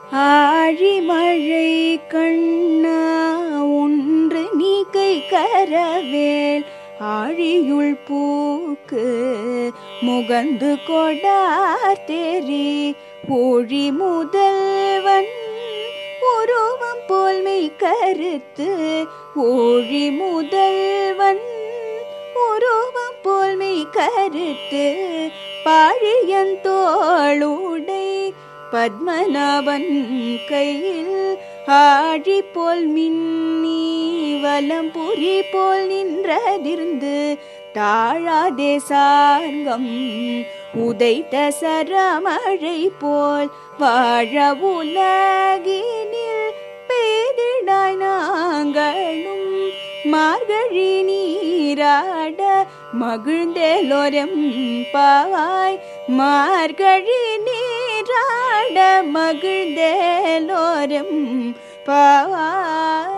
ஆழிமழை கண்ணா ஒன்று நீ கை கரவேல் ஆழியுள் பூக்கு முகந்து கொடார் தெரி ஊழி முதல்வன் உருவம் போல்மை கருத்து ஊழி முதல்வன் உருவம் போல்மை கருத்து பாழியன் தோளுடை பத்மநாபன் கையில் ஆழி போல் மின்னி வலம்புரி போல் நின்றதிர்ந்து தாழாதே சார்கம் உதைத்த சரமழை போல் வாழ உலகினில் பேதிடாய் நாங்களும் மார்கழி நீராட மகிழ்ந்தேலோரம் பாவாய் மார்கழி நீராட மகிழ்ந்தேலோரம் பாவாய்